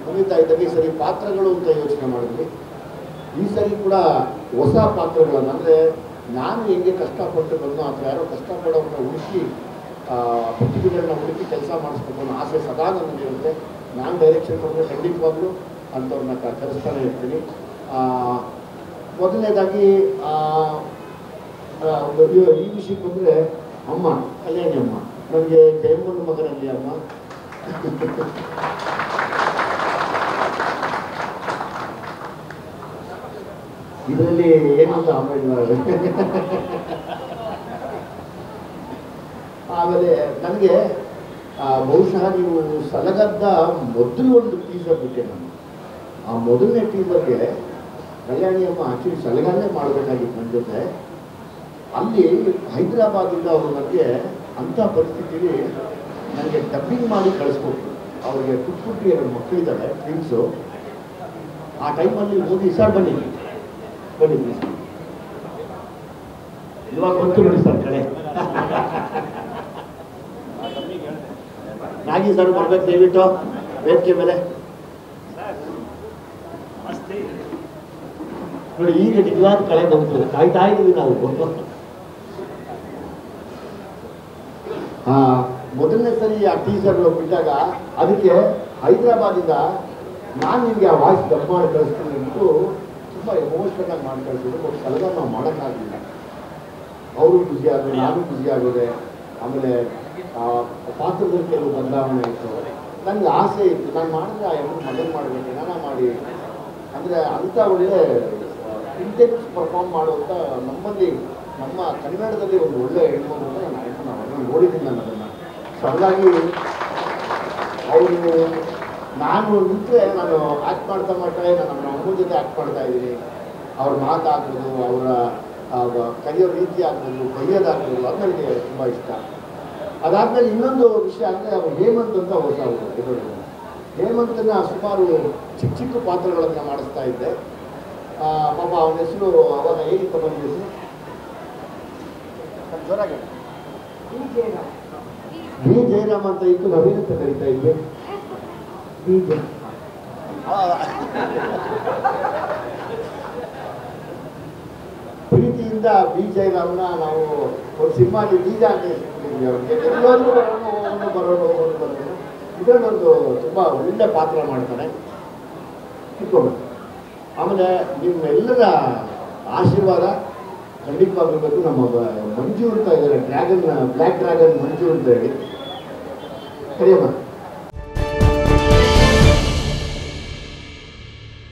ಮುಗಿತಾ ಇದ್ದಾಗ ಈ ಸರಿ ಪಾತ್ರಗಳು ಅಂತ ಯೋಚನೆ ಮಾಡಿದ್ವಿ ಈ ಸರಿ ಕೂಡ ಹೊಸ ಪಾತ್ರಗಳನ್ನು ಅಂದರೆ ನಾನು ಹೆಂಗೆ ಕಷ್ಟಪಟ್ಟು ಬಂದು ಅಥವಾ ಯಾರೋ ಕಷ್ಟಪಡೋರನ್ನ ಹುಡುಕಿ ಆ, ಪ್ರತಿಭೆಗಳನ್ನ ಹುಡುಕಿ ಕೆಲಸ ಮಾಡಿಸ್ಬೇಕು ಅನ್ನೋ ಆಸೆ ಸದಾ ನನಗಿರುತ್ತೆ ನಾನು ಡೈರೆಕ್ಷನ್ ಕೊಟ್ಟರೆ ಖಂಡಿತವಾಗ್ಲೂ ಅಂಥವ್ರನ್ನ ಕ- ಕರೆಸ್ತಾನೆ ಇರ್ತೀನಿ ಆ, ಮೊದಲನೇದಾಗಿ ಆ, ಆ, ಒಂದು ಈ- ಈ ವಿಷಯಕ್ಕೆ ಬಂದರೆ ಅಮ್ಮ ಕಲ್ಯಾಣಿ ಅಮ್ಮ ನನಗೆ ಜಯಮ್ಮನ ಮಗನಲ್ಲಿ ಅಮ್ಮ ಇದರಲ್ಲಿ ಏನಂತ ಆಮೇಲೆ ಆಮೇಲೆ ನನಗೆ ಬಹುಶಃ ನೀವು ಸಲಗದ್ದ ಮೊದಲು ಒಂದು ಟೀಸರ್ ಬಿಟ್ಟೆ ನಾನು ಆ ಮೊದಲನೇ ಟೀಸರ್ಗೆ ಕಲ್ಯಾಣಿ ಅಮ್ಮ ಆಕ್ಚುಲಿ ಸಲಗನ್ನೇ ಮಾಡಬೇಕಾಗಿತ್ತು ನನ್ನ ಜೊತೆ ಅಲ್ಲಿ ಹೈದರಾಬಾದಿಂದ ಅವರು ನನಗೆ ಅಂಥ ಪರಿಸ್ಥಿತಿಲಿ ನನಗೆ ಡಬ್ಬಿಂಗ್ ಮಾಡಿ ಕಳಿಸ್ಕೊಟ್ರು ಅವ್ರಿಗೆ ಪುಟ್ ಪುಟ್ಟಿ ಎರಡು ಮಕ್ಕಳಿದ್ದಾರೆ ಟ್ವಿನ್ಸು ಆ ಟೈಮಲ್ಲಿ ಹೋಗಿ ಸರ್ ಬನ್ನಿ ಬನ್ನಿ please. ಇವಾಗ ಬಂತು ನೋಡಿ ಸರ್ ಕಡೆ ನಾಗಿ ಸರ್ ಬರ್ಬೇಕು ದಯವಿಟ್ಟು ವೇದಿಕೆ ಮೇಲೆ ನೋಡಿ ಈಗ ನಿಜವಾದ ಕಳೆ ಬಂತು ಕಾಯ್ತಾ ಇದೀವಿ ನಾವು ಹಾ ಮೊದಲನೇ ಸರಿ ಆ ಟೀಸರ್ ಬಿಟ್ಟಾಗ ಅದಕ್ಕೆ ಹೈದರಾಬಾದಿಂದ ನಾನು ನಿಮಗೆ ಆ ವಾಯ್ಸ್ ಡಬ್ ಮಾಡಿ ಕಳಿಸ್ತೀನಿ ಅಂದ್ಬಿಟ್ಟು ತುಂಬ ಎಮೋಷನಲ್ ಆಗಿ ಮಾಡಿ ಕಳಿಸಿದ್ರು ಬಟ್ ಸಲಗ ನಾವು ಮಾಡೋಕ್ಕಾಗಲಿಲ್ಲ ಅವರು ಖುಷಿ ಆಗೋದು ನಾನು ಖುಷಿ ಆಗೋದೆ ಆಮೇಲೆ ಆ ಪಾತ್ರದಲ್ಲಿ ಕೆಲವು ಬದಲಾವಣೆ ಇತ್ತು ನನಗೆ ಆಸೆ ಇತ್ತು ನಾನು ಮಾಡಿದ್ರೆ ಆ ಎಮ್ಮನ್ನು ಮಗನ್ ಮಾಡಬೇಕು ನಾನು ಮಾಡಿ ಅಂದರೆ ಅಂಥ ಒಳ್ಳೆ ಇಂಟೆನ್ಸ್ ಪರ್ಫಾರ್ಮ್ ಮಾಡುವಂಥ ನಮ್ಮಲ್ಲಿ ನಮ್ಮ ಕನ್ನಡದಲ್ಲಿ ಒಂದು ಒಳ್ಳೆ ಹೆಣ್ಣು ಅಂತ ನಾನು ಹೆಣ್ಣು ನಾನು ನೋಡಿದ್ದೀನಿ ನಾನು ಅದನ್ನು ಸೊ ಹಾಗಾಗಿ ಅವರು ನಾನು ನಿಂತರೆ ನಾನು ಆ್ಯಕ್ಟ್ ಮಾಡ್ತಾ ಮಾಡ್ತಾ ನಾನು ನಮ್ಮ ಅಮ್ಮನ ಜೊತೆ ಆ್ಯಕ್ಟ್ ಮಾಡ್ತಾ ಇದ್ದೀನಿ ಅವ್ರ ಮಾತಾಗ್ಬೋದು ಅವರ ಕಲಿಯೋ ರೀತಿ ಆಗ್ಬೋದು ಬೈಯೋದಾಗ್ಬೋದು ಅದು ನನಗೆ ತುಂಬ ಇಷ್ಟ ಅದಾದಮೇಲೆ ಇನ್ನೊಂದು ವಿಷಯ ಅಂದರೆ ಅವರು ಹೇಮಂತ್ ಅಂತ ಹೊಸ ಅವರು ಎದುರು ಹೇಮಂತನ ಸುಮಾರು ಚಿಕ್ಕ ಚಿಕ್ಕ ಪಾತ್ರಗಳನ್ನು ಮಾಡಿಸ್ತಾ ಇದ್ದೆ ಆ, ಪಾಪ ಅವನ ಹೆಸರು ಅವಾಗ ಹೇಗಿತ್ತು ಬಂದ ಹೆಸರು ಜೋರಾಗಿ ಹೇಳು. ಬಿ ಜಯರಾಮ್ ಅಂತ ಇತ್ತು ನಾವೇನಂತ ಕರೀತಾ ಇದ್ವಿ ಬಿ ಜಯ ಪ್ರೀತಿಯಿಂದ ಬಿ ಜಯರಾಮ್ನ ನಾವು ಒಂದು ಸಿನಿಮಾಲಿ ಬೀಜ ಅಂತ ಹೆಸರಿಟ್ಟಿದ್ವಿ ಅವ್ರಿಗೆ ಎಲ್ಲರೂ ಬರೋನು ಅವನು ಬರೋನು ಅವನು ಬರೋನು ಇದನ್ನೊಂದು ತುಂಬ ಒಳ್ಳೆ ಪಾತ್ರ ಮಾಡ್ತಾನೆ ಕಿತ್ಕೊಂಡು ಆಮೇಲೆ ನಿಮ್ಮೆಲ್ಲರ ಆಶೀರ್ವಾದ ಖಂಡಿತವಾಗಿರ್ಬೇಕು ನಮ್ಮ ಬ- ಮಂಜು ಅಂತ ಇದ್ದಾರೆ ಡ್ರ್ಯಾಗನ್ ಬ್ಲ್ಯಾಕ್ ಡ್ರ್ಯಾಗನ್ ಮಂಜು ಅಂತ ಹೇಳಿ ಕರಿಯಮ್ಮ